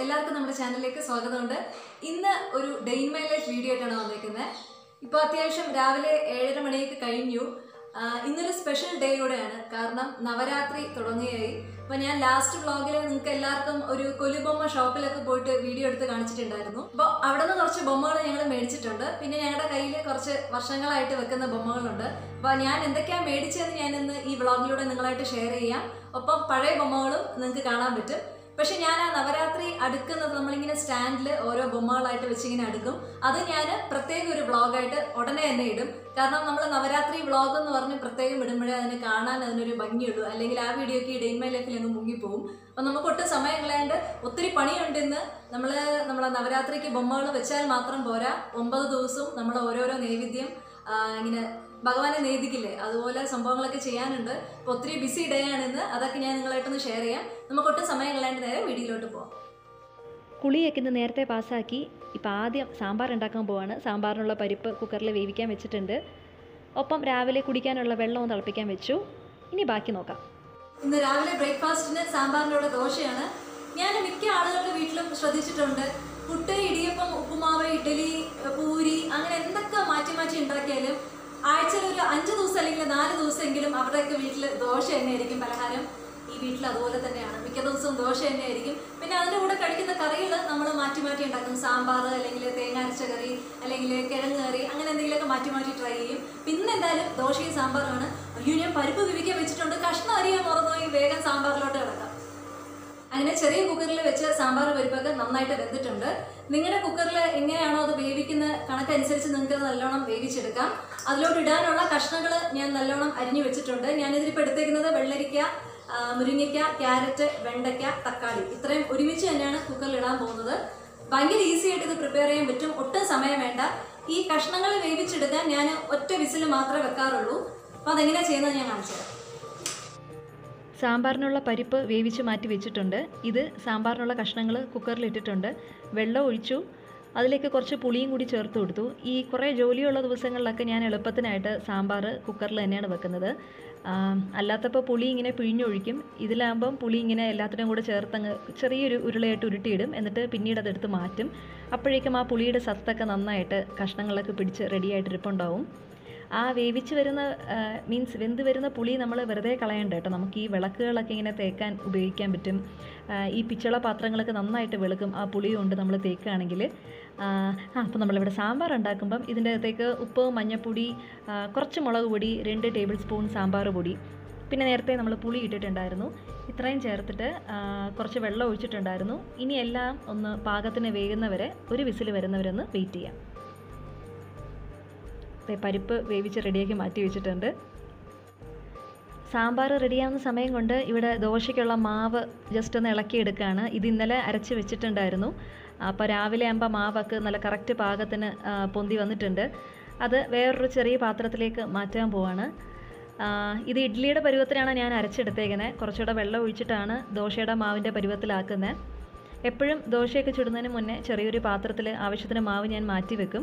എല്ലാവർക്കും നമ്മുടെ ചാനലിലേക്ക് സ്വാഗതമുണ്ട് ഇന്ന് ഒരു day in my life video ആയിട്ടാണ് വന്നേക്കുന്നത് ഇപ്പോൾ അത്യാവശ്യം രാവിലെ ഏഴര മണിയൊക്കെ കഴിഞ്ഞു ആ, ഇന്നൊരു സ്പെഷ്യൽ ഡേ കൂടെയാണ് കാരണം നവരാത്രി തുടങ്ങുകയായി അപ്പോൾ ഞാൻ ലാസ്റ്റ് വ്ളോഗിൽ നിങ്ങൾക്ക് എല്ലാവർക്കും ഒരു കൊലുബൊമ്മ ഷോപ്പിലൊക്കെ പോയിട്ട് വീഡിയോ എടുത്ത് കാണിച്ചിട്ടുണ്ടായിരുന്നു അപ്പോൾ അവിടെ നിന്ന് കുറച്ച് ബൊമ്മകൾ ഞങ്ങൾ മേടിച്ചിട്ടുണ്ട് പിന്നെ ഞങ്ങളുടെ കയ്യിൽ കുറച്ച് വർഷങ്ങളായിട്ട് വെക്കുന്ന ബൊമ്മകളുണ്ട് അപ്പോൾ ഞാൻ എന്തൊക്കെയാണ് മേടിച്ചതെന്ന് ഞാൻ ഇന്ന് ഈ വ്ളോഗിലൂടെ നിങ്ങളായിട്ട് ഷെയർ ചെയ്യാം ഒപ്പം പഴയ ബൊമ്മകളും നിങ്ങൾക്ക് കാണാൻ പറ്റും പക്ഷെ ഞാൻ ആ നവരാത്രി അടുക്കുന്നത് നമ്മളിങ്ങനെ സ്റ്റാൻഡിൽ ഓരോ ബൊമ്മകളായിട്ട് വെച്ചിങ്ങനെ അടുക്കും അത് ഞാൻ പ്രത്യേക ഒരു വ്ളോഗായിട്ട് ഉടനെ തന്നെ ഇടും കാരണം നമ്മൾ നവരാത്രി വ്ളോഗ് എന്ന് പറഞ്ഞ് പ്രത്യേകം ഇടുമ്പോഴേ അതിന് കാണാൻ അതിനൊരു ഭംഗിയുള്ളൂ അല്ലെങ്കിൽ ആ വീഡിയോക്ക് ഈ ഡെയിൻ മൈ ലൈഫിൽ അങ്ങ് മുങ്ങിപ്പോവും അപ്പം നമുക്ക് ഒട്ടും സമയം കളയാണ്ട് ഒത്തിരി പണിയുണ്ട് ഇന്ന് നമ്മൾ നമ്മളെ നവരാത്രിക്ക് ബൊമ്മകൾ വെച്ചാൽ മാത്രം പോരാ ഒമ്പത് ദിവസവും നമ്മൾ ഓരോരോ നൈവേദ്യം ആ, ഇങ്ങനെ ഭഗവാനെ നേദിക്കില്ലേ അതുപോലെ സംഭവങ്ങളൊക്കെ ചെയ്യാനുണ്ട് അപ്പോൾ ഒത്തിരി ബിസി ഡേ ആണ് ഇന്ന് അതൊക്കെ ഞാൻ നിങ്ങളായിട്ടൊന്ന് ഷെയർ ചെയ്യാം നമുക്ക് ഒട്ടും സമയം കളയാണ്ട് നേരെ വീഡിയോയിലോട്ട് പോവാം കുളിയൊക്കെ ഇന്ന് നേരത്തെ പാസ്സാക്കി ഇപ്പോൾ ആദ്യം സാമ്പാർ ഉണ്ടാക്കാൻ പോവാണ് സാമ്പാറിനുള്ള പരിപ്പ് കുക്കറിൽ വേവിക്കാൻ വെച്ചിട്ടുണ്ട് ഒപ്പം രാവിലെ കുടിക്കാനുള്ള വെള്ളവും തിളപ്പിക്കാൻ വെച്ചു ഇനി ബാക്കി നോക്കാം ഇന്ന് രാവിലെ ബ്രേക്ക്ഫാസ്റ്റിന് സാമ്പാറിൻ്റെ കൂടെ ദോശയാണ് ഞാൻ മിക്ക ആളുകളുടെ വീട്ടിലും ശ്രദ്ധിച്ചിട്ടുണ്ട് പുട്ട് ഇടിയപ്പം ഉപ്പുമാവ് ഇഡ്ഡലി പൂരി അങ്ങനെ എന്തൊക്കെ മാറ്റി മാറ്റി ഉണ്ടാക്കിയാലും ആഴ്ചയിൽ ഒരു അഞ്ച് ദിവസം അല്ലെങ്കിൽ നാല് ദിവസമെങ്കിലും അവരുടെയൊക്കെ വീട്ടിൽ ദോശ തന്നെയായിരിക്കും പലഹാരം ഈ വീട്ടിൽ അതുപോലെ തന്നെയാണ് മിക്ക ദിവസവും ദോശ തന്നെയായിരിക്കും പിന്നെ അതിൻ്റെ കൂടെ കഴിക്കുന്ന കറികൾ നമ്മൾ മാറ്റി മാറ്റി ഉണ്ടാക്കും സാമ്പാർ അല്ലെങ്കിൽ തേങ്ങ അരച്ച കറി അല്ലെങ്കിൽ കിഴങ്ങ് കറി അങ്ങനെ എന്തെങ്കിലുമൊക്കെ മാറ്റി മാറ്റി ട്രൈ ചെയ്യും പിന്നെ എന്തായാലും ദോശയും സാമ്പാറുമാണ് അയ്യോ ഞാൻ പരിപ്പ് വിവിക്കാൻ വെച്ചിട്ടുണ്ട് കഷ്ണം അറിയാൻ മറന്നുപോയി വേഗം സാമ്പാറിലോട്ട് കിടക്കാം അങ്ങനെ ചെറിയ കുക്കറിൽ വെച്ച് സാമ്പാർ പരിപ്പൊക്കെ നന്നായിട്ട് വെന്തിട്ടുണ്ട് നിങ്ങളുടെ കുക്കറിൽ എങ്ങനെയാണോ അത് വേവിക്കുന്ന കണക്കനുസരിച്ച് നിങ്ങൾക്ക് അത് നല്ലോണം വേവിച്ചെടുക്കാം അതിലോട്ട് ഇടാനുള്ള കഷ്ണങ്ങൾ ഞാൻ നല്ലോണം അരിഞ്ഞു വെച്ചിട്ടുണ്ട് ഞാനിതിലിപ്പോൾ എടുത്തേക്കുന്നത് വെള്ളരിക്ക ആ, മുരിങ്ങയ്ക്ക ക്യാരറ്റ് വെണ്ടയ്ക്ക തക്കാളി ഇത്രയും ഒരുമിച്ച് തന്നെയാണ് കുക്കറിൽ ഇടാൻ പോകുന്നത് ഭയങ്കര ഈസി ആയിട്ട് ഇത് പ്രിപ്പയർ ചെയ്യാൻ പറ്റും ഒട്ടും സമയം വേണ്ട ഈ കഷ്ണങ്ങൾ വേവിച്ചെടുക്കാൻ ഞാൻ ഒറ്റ വിസിൽ മാത്രമേ വെക്കാറുള്ളൂ അപ്പോൾ അതെങ്ങനെയാണ് ചെയ്യുന്നത് ഞാൻ കാണിച്ചു തരാം സാമ്പാറിനുള്ള പരിപ്പ് വേവിച്ച് മാറ്റി വെച്ചിട്ടുണ്ട് ഇത് സാമ്പാറിനുള്ള കഷ്ണങ്ങൾ കുക്കറിൽ ഇട്ടിട്ടുണ്ട് വെള്ളം ഒഴിച്ചു അതിലേക്ക് കുറച്ച് പുളിയും കൂടി ചേർത്ത് കൊടുത്തു ഈ കുറേ ജോലിയുള്ള ദിവസങ്ങളിലൊക്കെ ഞാൻ എളുപ്പത്തിനായിട്ട് സാമ്പാർ കുക്കറിൽ തന്നെയാണ് വെക്കുന്നത് ആ, അല്ലാത്തപ്പോൾ പുളി ഇങ്ങനെ പിഴിഞ്ഞൊഴിക്കും ഇതിലാകുമ്പം പുളി ഇങ്ങനെ എല്ലാത്തിനും കൂടെ ചേർത്തങ്ങ് ചെറിയൊരു ഉരുളയായിട്ട് ഉരുട്ടിയിടും എന്നിട്ട് പിന്നീട് അതെടുത്ത് മാറ്റും അപ്പോഴേക്കും ആ പുളിയുടെ സത്തൊക്കെ നന്നായിട്ട് കഷ്ണങ്ങളൊക്കെ പിടിച്ച് റെഡിയായിട്ട് ഇരിപ്പുണ്ടാവും ആ വേവിച്ച് വരുന്ന മീൻസ് വെന്ത് വരുന്ന പുളി നമ്മൾ വെറുതെ കളയണ്ട കേട്ടോ നമുക്ക് ഈ വിളക്കുകളൊക്കെ ഇങ്ങനെ തേക്കാൻ ഉപയോഗിക്കാൻ പറ്റും ആ, ഈ പിച്ചള പാത്രങ്ങളൊക്കെ നന്നായിട്ട് വെളുക്കും ആ പുളി കൊണ്ട് നമ്മൾ തേക്കുകയാണെങ്കിൽ ആ അപ്പോൾ നമ്മളിവിടെ സാമ്പാർ ഉണ്ടാക്കുമ്പം ഇതിൻ്റെ അകത്തേക്ക് ഉപ്പ് മഞ്ഞൾപ്പൊടി ആ, കുറച്ച് മുളക് പൊടി രണ്ട് ടേബിൾ സ്പൂൺ സാമ്പാർ പൊടി പിന്നെ നേരത്തെ നമ്മൾ പുളി ഇട്ടിട്ടുണ്ടായിരുന്നു ഇത്രയും ചേർത്തിട്ട് ആ, കുറച്ച് വെള്ളം ഒഴിച്ചിട്ടുണ്ടായിരുന്നു ഇനി എല്ലാം ഒന്ന് പാകത്തിന് വേകുന്നവരെ ഒരു വിസിൽ വരുന്നവരൊന്ന് വെയിറ്റ് ചെയ്യാം ദേ പരിപ്പ് വേവിച്ച് റെഡിയാക്കി മാറ്റി വെച്ചിട്ടുണ്ട് സാമ്പാർ റെഡിയാവുന്ന സമയം കൊണ്ട് ഇവിടെ ദോശയ്ക്കുള്ള മാവ് ജസ്റ്റ് ഒന്ന് ഇളക്കിയെടുക്കുകയാണ് ഇത് ഇന്നലെ അരച്ച് വെച്ചിട്ടുണ്ടായിരുന്നു അപ്പോൾ രാവിലെ ആകുമ്പോൾ മാവൊക്കെ നല്ല കറക്റ്റ് പാകത്തിന് ആ, പൊന്തി വന്നിട്ടുണ്ട് അത് വേറൊരു ചെറിയ പാത്രത്തിലേക്ക് മാറ്റാൻ പോവാണ് ആ, ഇത് ഇഡ്ഡലിയുടെ പരുവത്തിനാണ് ഞാൻ അരച്ചെടുത്തേക്കുന്നത് കുറച്ചുകൂടെ വെള്ളം ഒഴിച്ചിട്ടാണ് ദോശയുടെ മാവിൻ്റെ പരുവത്തിലാക്കുന്നത് എപ്പോഴും ദോശയൊക്കെ ചുടുന്നതിന് മുന്നേ ചെറിയൊരു പാത്രത്തിൽ ആവശ്യത്തിന് മാവ് ഞാൻ മാറ്റി വെക്കും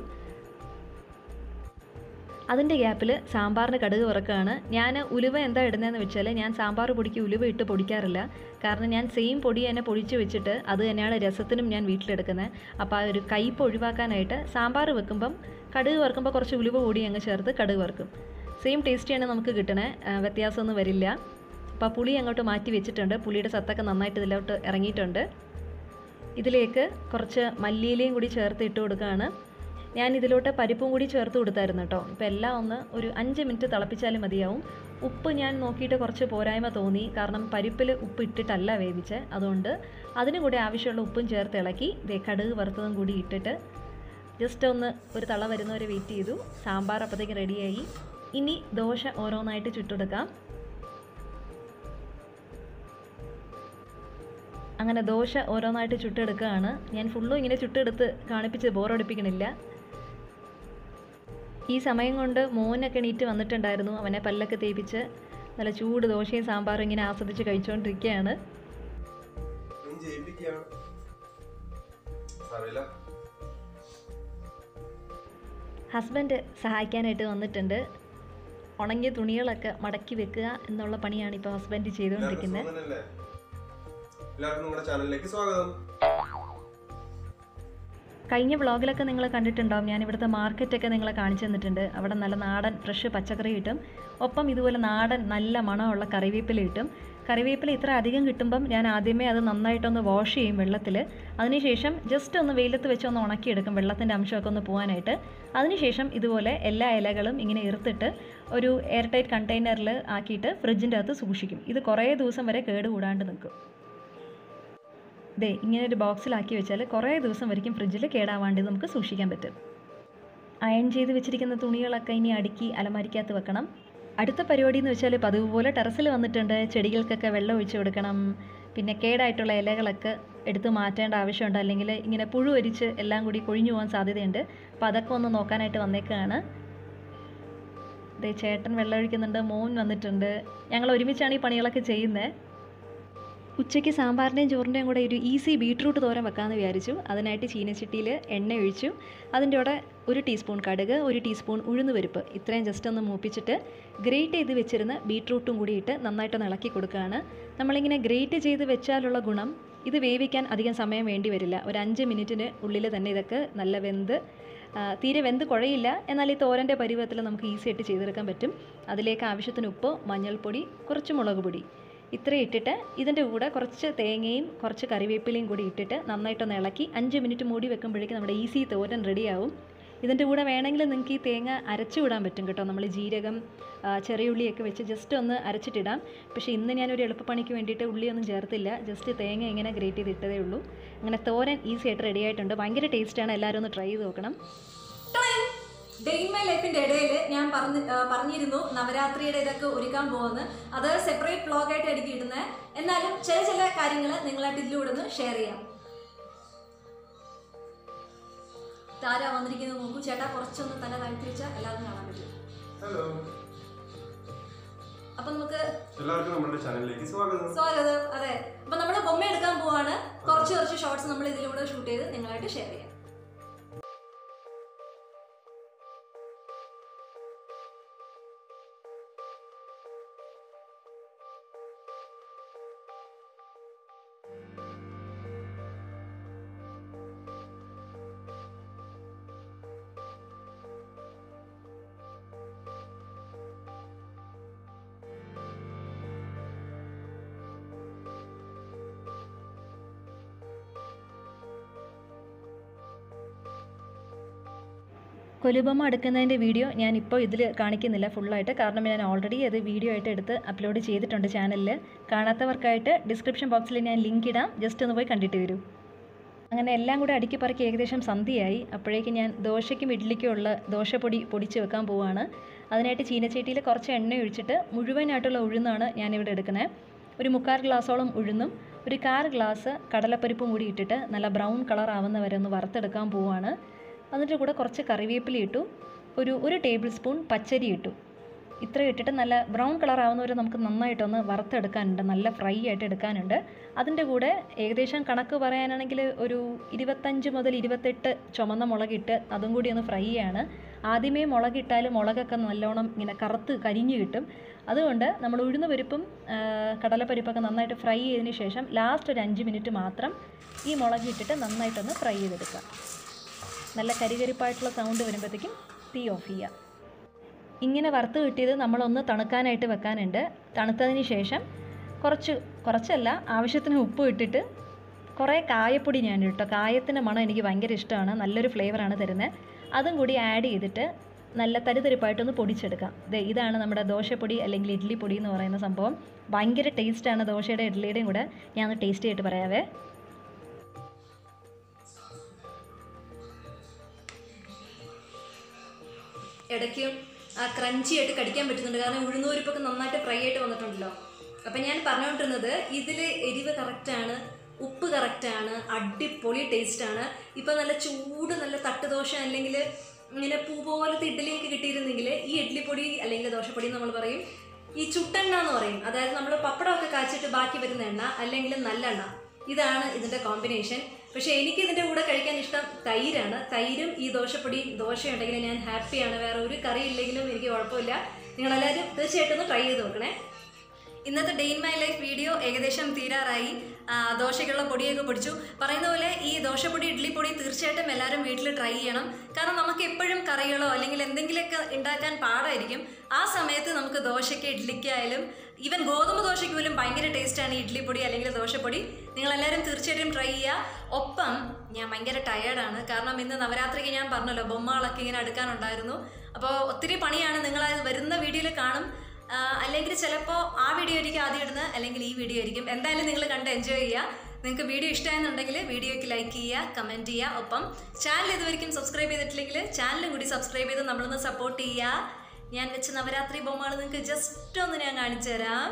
അതിൻ്റെ ഗ്യാപ്പിൽ സാമ്പാറിന് കടുക് വറക്കുകയാണ് ഞാൻ ഉലുവ എന്താ ഇടുന്നതെന്ന് വെച്ചാൽ ഞാൻ സാമ്പാർ പൊടിക്ക് ഉലുവ ഇട്ട് പൊടിക്കാറില്ല കാരണം ഞാൻ സെയിം പൊടി തന്നെ പൊടിച്ച് വെച്ചിട്ട് അത് തന്നെയാണ് രസത്തിനും ഞാൻ വീട്ടിലെടുക്കുന്നത് അപ്പോൾ ആ ഒരു കയ്പ് ഒഴിവാക്കാനായിട്ട് സാമ്പാർ വെക്കുമ്പം കടുക് വറുക്കുമ്പോൾ കുറച്ച് ഉലുവ കൂടി അങ്ങ് ചേർത്ത് കടുക് വറുക്കും സെയിം ടേസ്റ്റിയാണ് നമുക്ക് കിട്ടണേ ആ, വ്യത്യാസമൊന്നും വരില്ല അപ്പോൾ ആ പുളി അങ്ങോട്ട് മാറ്റി വെച്ചിട്ടുണ്ട് പുളിയുടെ സത്തൊക്കെ നന്നായിട്ട് ഇതിലോട്ട് ഇറങ്ങിയിട്ടുണ്ട് ഇതിലേക്ക് കുറച്ച് മല്ലിയിലയും കൂടി ചേർത്ത് ഇട്ട് കൊടുക്കുകയാണ് ഞാൻ ഇതിലോട്ട് പരിപ്പും കൂടി ചേർത്ത് കൊടുത്തായിരുന്നു കേട്ടോ ഇപ്പോൾ എല്ലാം ഒന്ന് ഒരു അഞ്ച് മിനിറ്റ് തിളപ്പിച്ചാലും മതിയാവും ഉപ്പ് ഞാൻ നോക്കിയിട്ട് കുറച്ച് പോരായ്മ തോന്നി കാരണം പരിപ്പിൽ ഉപ്പ് ഇട്ടിട്ടല്ല വേവിച്ച് അതുകൊണ്ട് അതിനും കൂടി ആവശ്യമുള്ള ഉപ്പും ചേർത്ത് ഇളക്കി ദേ കടുക് വറുത്തതും കൂടി ഇട്ടിട്ട് ജസ്റ്റ് ഒന്ന് ഒരു തള വരുന്നവരെ വെയിറ്റ് ചെയ്തു സാമ്പാർ അപ്പോഴത്തേക്ക് റെഡിയായി ഇനി ദോശ ഓരോന്നായിട്ട് ചുട്ടെടുക്കാം അങ്ങനെ ദോശ ഓരോന്നായിട്ട് ചുട്ടെടുക്കുകയാണ് ഞാൻ ഫുള്ളും ഇങ്ങനെ ചുട്ടെടുത്ത് കാണിപ്പിച്ച് ബോറടിപ്പിക്കണില്ല ഈ സമയം കൊണ്ട് മോനൊക്കെ എണീറ്റ് വന്നിട്ടുണ്ടായിരുന്നു അവനെ പല്ലൊക്കെ തേപ്പിച്ച് നല്ല ചൂട് ദോശയും സാമ്പാറും ഇങ്ങനെ ആസ്വദിച്ച് കഴിച്ചുകൊണ്ടിരിക്കുകയാണ് നീ ജയിപ്പിക്കുകയാണ് അറിയില്ല ഹസ്ബൻഡ് സഹായിക്കാനായിട്ട് വന്നിട്ടുണ്ട് ഉണങ്ങിയ തുണികളൊക്കെ മടക്കി വെക്കുക എന്നുള്ള പണിയാണ് ഇപ്പോൾ ഹസ്ബൻഡ് എല്ലാവർക്കും ചെയ്തുകൊണ്ടിരിക്കുന്നത് സുഖം തന്നെയല്ലേ? എല്ലാവർക്കും നമ്മുടെ ചാനലിലേക്ക് സ്വാഗതം കഴിഞ്ഞ വ്ളോഗിലൊക്കെ നിങ്ങൾ കണ്ടിട്ടുണ്ടാവും ഞാൻ ഇവിടുത്തെ മാർക്കറ്റൊക്കെ നിങ്ങളെ കാണിച്ചു തന്നിട്ടുണ്ട് അവിടെ നല്ല നാടൻ ഫ്രഷ് പച്ചക്കറി കിട്ടും ഒപ്പം ഇതുപോലെ നാടൻ നല്ല മണമുള്ള കറിവേപ്പില കിട്ടും കറിവേപ്പില ഇത്ര അധികം കിട്ടുമ്പം ഞാൻ ആദ്യമേ അത് നന്നായിട്ടൊന്ന് വാഷ് ചെയ്യും വെള്ളത്തിൽ അതിനുശേഷം ജസ്റ്റ് ഒന്ന് വെയിലത്ത് വെച്ച് ഒന്ന് ഉണക്കിയെടുക്കും വെള്ളത്തിൻ്റെ അംശമൊക്കെ ഒന്ന് പോകാനായിട്ട് അതിനുശേഷം ഇതുപോലെ എല്ലാ ഇലകളും ഇങ്ങനെ ഇറുത്തിട്ട് ഒരു എയർ ടൈറ്റ് കണ്ടെയ്നറിൽ ആക്കിയിട്ട് ഫ്രിഡ്ജിൻ്റെ അകത്ത് സൂക്ഷിക്കും ഇത് കുറേ ദിവസം വരെ കേടുകൂടാണ്ട് നിൽക്കും ദേ ഇങ്ങനെ ഒരു ബോക്സിലാക്കി വെച്ചാൽ കുറേ ദിവസം വരയ്ക്കും ഫ്രിഡ്ജിൽ കേടാവാണ്ട് നമുക്ക് സൂക്ഷിക്കാൻ പറ്റും അയൺ ചെയ്ത് വെച്ചിരിക്കുന്ന തുണികളൊക്കെ ഇനി അടുക്കി അലമാരിക്കകത്ത് വെക്കണം അടുത്ത പരിപാടി എന്ന് വെച്ചാൽ പതിവ് പോലെ ടെറസിൽ വന്നിട്ടുണ്ട് ചെടികൾക്കൊക്കെ വെള്ളം ഒഴിച്ചു കൊടുക്കണം പിന്നെ കേടായിട്ടുള്ള ഇലകളൊക്കെ എടുത്ത് മാറ്റേണ്ട ആവശ്യമുണ്ട് അല്ലെങ്കിൽ ഇങ്ങനെ പുഴു അരിച്ച് എല്ലാം കൂടി കൊഴിഞ്ഞു പോകാൻ സാധ്യതയുണ്ട് അപ്പോൾ അതൊക്കെ ഒന്ന് നോക്കാനായിട്ട് വന്നേക്കാണ് ദേ ചേട്ടൻ വെള്ളം ഒഴിക്കുന്നുണ്ട് മോൻ വന്നിട്ടുണ്ട് ഞങ്ങൾ ഒരുമിച്ചാണ് ഈ പണികളൊക്കെ ചെയ്യുന്നത് ഉച്ചയ്ക്ക് സാമ്പാറിൻ്റെയും ചോറിൻ്റെയും കൂടെ ഒരു ഈസി ബീട്രൂട്ട് തോരൻ വെക്കാമെന്ന് വിചാരിച്ചു അതിനായിട്ട് ചീനച്ചട്ടിയിൽ എണ്ണ ഒഴിച്ചു അതിൻ്റെ കൂടെ ഒരു ടീസ്പൂൺ കടുക് ഒരു ടീസ്പൂൺ ഉഴുന്ന് പരിപ്പ് ഇത്രയും ജസ്റ്റ് ഒന്ന് മൂപ്പിച്ചിട്ട് ഗ്രേറ്റ് ചെയ്ത് വെച്ചിരുന്ന ബീട്രൂട്ടും കൂടി ഇട്ട് നന്നായിട്ടൊന്ന് ഇളക്കി കൊടുക്കുകയാണ് നമ്മളിങ്ങനെ ഗ്രേറ്റ് ചെയ്ത് വെച്ചാലുള്ള ഗുണം ഇത് വേവിക്കാൻ അധികം സമയം വേണ്ടി വരില്ല ഒരു അഞ്ച് മിനിറ്റിന് ഉള്ളിൽ തന്നെ ഇതൊക്കെ നല്ല വെന്ത് ആ, തീരെ വെന്ത് കുഴയില്ല എന്നാൽ ഈ തോരൻ്റെ പരുവത്തിൽ നമുക്ക് ഈസി ആയിട്ട് ചെയ്തെടുക്കാൻ പറ്റും അതിലേക്ക് ആവശ്യത്തിന് ഉപ്പ് മഞ്ഞൾപ്പൊടി കുറച്ച് മുളക് പൊടി ഇത്രയും ഇട്ടിട്ട് ഇതിൻ്റെ കൂടെ കുറച്ച് തേങ്ങയും കുറച്ച് കറിവേപ്പിലയും കൂടി ഇട്ടിട്ട് നന്നായിട്ടൊന്ന് ഇളക്കി അഞ്ച് മിനിറ്റ് മൂടി വെക്കുമ്പോഴേക്കും നമ്മുടെ ഈസി തോരൻ റെഡിയാവും ഇതിൻ്റെ കൂടെ വേണമെങ്കിൽ നിങ്ങൾക്ക് ഈ തേങ്ങ അരച്ചു വിടാൻ പറ്റും കേട്ടോ നമ്മൾ ജീരകം ആ, ചെറിയ ഉള്ളിയൊക്കെ വെച്ച് ജസ്റ്റ് ഒന്ന് അരച്ചിട്ടിടാം പക്ഷേ ഇന്ന് ഞാനൊരു എളുപ്പപ്പണിക്ക് വേണ്ടിയിട്ട് ഉള്ളിയൊന്നും ചേർത്തില്ല ജസ്റ്റ് തേങ്ങ ഇങ്ങനെ ഗ്രേറ്റ് ചെയ്ത് ഇട്ടതേ ഉള്ളൂ അങ്ങനെ തോരൻ ഈസി ആയിട്ട് റെഡി ആയിട്ടുണ്ട് ഭയങ്കര ടേസ്റ്റാണ് എല്ലാവരും ഒന്ന് ട്രൈ ചെയ്ത് നോക്കണം ഡേ ഇൻ മൈ ലൈഫിന്റെ ഇടയിൽ ഞാൻ പറഞ്ഞ് ആ, പറഞ്ഞിരുന്നു നവരാത്രിയുടെ ഇതൊക്കെ ഒരുക്കാൻ പോകുന്നത് അത് സെപ്പറേറ്റ് വ്ളോഗായിട്ട് എനിക്ക് ഇടുന്നത് എന്നാലും ചില ചില കാര്യങ്ങൾ നിങ്ങളായിട്ട് ഇതിലൂടെ ഒന്ന് ഷെയർ ചെയ്യാം താര വന്നിരിക്കുന്നത് നോക്കൂ ചേട്ടാ കുറച്ചൊന്ന് തല താഴ്ത്തി വെച്ചാൽ എല്ലാവർക്കും കാണാൻ പറ്റും ഹലോ അപ്പൊ നമുക്ക് എല്ലാവർക്കും നമ്മുടെ ചാനലിലേക്ക് സ്വാഗതം സ്വാഗതം അതെ അപ്പൊ നമ്മൾ ബൊമ്മ എടുക്കാൻ പോവാണ് കുറച്ച് കുറച്ച് ഷോർട്സ് നമ്മൾ ഇതിലൂടെ ഷൂട്ട് ചെയ്ത് നിങ്ങളായിട്ട് ഷെയർ ചെയ്യാം കൊലുബമ്മ എടുക്കുന്നതിൻ്റെ വീഡിയോ ഞാൻ ഇപ്പോൾ ഇതിൽ കാണിക്കുന്നില്ല ഫുള്ളായിട്ട് കാരണം ഞാൻ ഓൾറെഡി അത് വീഡിയോ ആയിട്ട് എടുത്ത് അപ്ലോഡ് ചെയ്തിട്ടുണ്ട് ചാനലിൽ കാണാത്തവർക്കായിട്ട് ഡിസ്ക്രിപ്ഷൻ ബോക്സിൽ ഞാൻ ലിങ്ക് ഇടാം ജസ്റ്റ് ഒന്ന് പോയി കണ്ടിട്ട് വരൂ അങ്ങനെ എല്ലാം കൂടെ അടുക്കി പറക്കി ഏകദേശം സന്ധ്യയായി അപ്പോഴേക്കും ഞാൻ ദോശയ്ക്കും ഇഡ്ഡലിക്കും ഉള്ള ദോശപ്പൊടി പൊടിച്ച് വെക്കാൻ പോവുകയാണ് അതിനായിട്ട് ചീനച്ചട്ടിയിൽ കുറച്ച് എണ്ണ ഒഴിച്ചിട്ട് മുഴുവനായിട്ടുള്ള ഉഴുന്നാണ് ഞാനിവിടെ എടുക്കുന്നത് ഒരു മുക്കാൽ ഗ്ലാസോളം ഉഴുന്നും ഒരു കാൽ ഗ്ലാസ് കടലപ്പരിപ്പും കൂടി ഇട്ടിട്ട് നല്ല ബ്രൗൺ കളർ ആവുന്ന വരെ ഒന്ന് വറുത്തെടുക്കാൻ പോവുകയാണ് അതിൻ്റെ കൂടെ കുറച്ച് കറിവേപ്പില ഇട്ടു ഒരു ഒരു ടേബിൾ സ്പൂൺ പച്ചരി ഇട്ടു ഇത്ര ഇട്ടിട്ട് നല്ല ബ്രൗൺ കളർ ആവുന്നവരെ നമുക്ക് നന്നായിട്ടൊന്ന് വറുത്തെടുക്കാനുണ്ട് നല്ല ഫ്രൈ ആയിട്ട് എടുക്കാനുണ്ട് അതിൻ്റെ കൂടെ ഏകദേശം കണക്ക് പറയാനാണെങ്കിൽ ഒരു ഇരുപത്തഞ്ച് മുതൽ ഇരുപത്തെട്ട് ചുമന്ന മുളകിട്ട് അതും കൂടി ഒന്ന് ഫ്രൈ ആണ് ആദ്യമേ മുളകിട്ടാൽ മുളകൊക്കെ നല്ലോണം ഇങ്ങനെ കറുത്ത് കരിഞ്ഞു കിട്ടും അതുകൊണ്ട് നമ്മൾ ഉഴുന്ന പരിപ്പും ആ, കടലപ്പരിപ്പൊക്കെ നന്നായിട്ട് ഫ്രൈ ചെയ്തതിന് ശേഷം ലാസ്റ്റ് ഒരു അഞ്ച് മിനിറ്റ് മാത്രം ഈ മുളക് ഇട്ടിട്ട് നന്നായിട്ടൊന്ന് ഫ്രൈ ചെയ്തെടുക്കുക നല്ല കരികരിപ്പായിട്ടുള്ള സൗണ്ട് വരുമ്പോഴത്തേക്കും തീ ഓഫ് ചെയ്യുക ഇങ്ങനെ വറുത്ത് കിട്ടിയത് നമ്മളൊന്ന് തണുക്കാനായിട്ട് വെക്കാനുണ്ട് തണുത്തതിന് ശേഷം കുറച്ച് കുറച്ചല്ല ആവശ്യത്തിന് ഉപ്പ് ഇട്ടിട്ട് കുറേ കായപ്പൊടി ഞാൻ ഇട്ടോ കായത്തിൻ്റെ മണം എനിക്ക് ഭയങ്കര ഇഷ്ടമാണ് നല്ലൊരു ഫ്ലേവറാണ് തരുന്നത് അതും കൂടി ആഡ് ചെയ്തിട്ട് നല്ല തരിതരിപ്പായിട്ടൊന്ന് പൊടിച്ചെടുക്കാം ദേ ഇതാണ് നമ്മുടെ ദോശപ്പൊടി അല്ലെങ്കിൽ ഇഡ്ഡലി പൊടി എന്ന് പറയുന്ന സംഭവം ഭയങ്കര ടേസ്റ്റാണ് ദോശയുടെ ഇഡ്ഡലിയുടെയും കൂടെ ഞാൻ ഒന്ന് ടേസ്റ്റ് ചെയ്തിട്ട് പറയാവേ ഇടയ്ക്ക് ആ ക്രഞ്ചി ആയിട്ട് കടിക്കാൻ പറ്റുന്നുണ്ട് കാരണം ഉഴുന്നൂരിപ്പൊക്കെ നന്നായിട്ട് ഫ്രൈ ആയിട്ട് വന്നിട്ടുണ്ടല്ലോ അപ്പം ഞാൻ പറഞ്ഞുകൊണ്ടിരുന്നത് ഇതിൽ എരിവ് കറക്റ്റാണ് ഉപ്പ് കറക്റ്റാണ് അടിപൊളി ടേസ്റ്റാണ് ഇപ്പം നല്ല ചൂട് നല്ല തട്ടുദോശ അല്ലെങ്കിൽ ഇങ്ങനെ പൂ പോലത്തെ ഇഡ്ഡലിയൊക്കെ കിട്ടിയിരുന്നെങ്കിൽ ഈ ഇഡ്ഡലിപ്പൊടി അല്ലെങ്കിൽ ദോശപ്പൊടി എന്ന് നമ്മൾ പറയും ഈ ചുട്ടെണ്ണ എന്ന് പറയും അതായത് നമ്മൾ പപ്പടമൊക്കെ കാച്ചിട്ട് ബാക്കി വരുന്ന എണ്ണ അല്ലെങ്കിൽ നല്ലെണ്ണ ഇതാണ് ഇതിൻ്റെ കോമ്പിനേഷൻ പക്ഷേ എനിക്ക് ഇതിൻ്റെ കൂടെ കഴിക്കാൻ ഇഷ്ടം തൈരാണ് തൈരും ഈ ദോശപ്പൊടിയും ദോശയുണ്ടെങ്കിൽ ഞാൻ ഹാപ്പിയാണ് വേറെ ഒരു കറി ഇല്ലെങ്കിലും എനിക്ക് കുഴപ്പമില്ല നിങ്ങളെല്ലാവരും തീർച്ചയായിട്ടും ഒന്ന് ട്രൈ ചെയ്ത് നോക്കണേ ഇന്നത്തെ day in my life video ഏകദേശം തീരാറായി ആ, ദോശയ്ക്കുള്ള പൊടിയൊക്കെ പൊടിച്ചു പറയുന്ന പോലെ ഈ ദോശപ്പൊടി ഇഡ്ഡലിപ്പൊടി തീർച്ചയായിട്ടും എല്ലാവരും വീട്ടിൽ ട്രൈ ചെയ്യണം കാരണം നമുക്ക് എപ്പോഴും കറികളോ അല്ലെങ്കിൽ എന്തെങ്കിലുമൊക്കെ ഉണ്ടാക്കാൻ പാടായിരിക്കും ആ സമയത്ത് നമുക്ക് ദോശയ്ക്ക് ഇഡ്ഡലിക്കായാലും ഈവൻ ഗോതമ്പ് ദോശയ്ക്ക് പോലും ഭയങ്കര ടേസ്റ്റാണ് ഈ ഇഡ്ഡലിപ്പൊടി അല്ലെങ്കിൽ ദോശപ്പൊടി നിങ്ങളെല്ലാവരും തീർച്ചയായിട്ടും ട്രൈ ചെയ്യുക ഒപ്പം ഞാൻ ഭയങ്കര ടയേർഡാണ് കാരണം ഇന്ന് നവരാത്രിക്ക് ഞാൻ പറഞ്ഞല്ലോ ബൊമ്മകളൊക്കെ ഇങ്ങനെ അടുക്കാനുണ്ടായിരുന്നു അപ്പോൾ ഒത്തിരി പണിയാണ് നിങ്ങൾ വരുന്ന വീഡിയോയിൽ കാണും ആ, അല്ലെങ്കിൽ ചിലപ്പോൾ ആ വീഡിയോ ആയിരിക്കും ആദ്യം ഇടുന്നത് അല്ലെങ്കിൽ ഈ വീഡിയോ ആയിരിക്കും എന്തായാലും നിങ്ങൾ കണ്ട് എൻജോയ് ചെയ്യുക നിങ്ങൾക്ക് വീഡിയോ ഇഷ്ടമായെന്നുണ്ടെങ്കിൽ വീഡിയോയ്ക്ക് ലൈക്ക് ചെയ്യുക കമൻറ്റ് ചെയ്യുക ഒപ്പം ചാനൽ ഇതുവരെയും സബ്സ്ക്രൈബ് ചെയ്തിട്ടില്ലെങ്കിൽ ചാനലും കൂടി സബ്സ്ക്രൈബ് ചെയ്ത് നമ്മളൊന്ന് സപ്പോർട്ട് ചെയ്യുക ഞാൻ വെച്ച നവരാത്രി ബൊമ്മകൾ നിങ്ങൾക്ക് ജസ്റ്റ് ഒന്ന് ഞാൻ കാണിച്ചു തരാം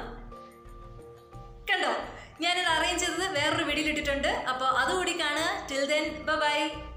കണ്ടോ ഞാനിത് അറേഞ്ച് ചെയ്തത് വേറൊരു വീഡിയോയിൽ ഇട്ടിട്ടുണ്ട് അപ്പോൾ അതുകൂടി കാണുക ടിൽ ദെൻ ബൈ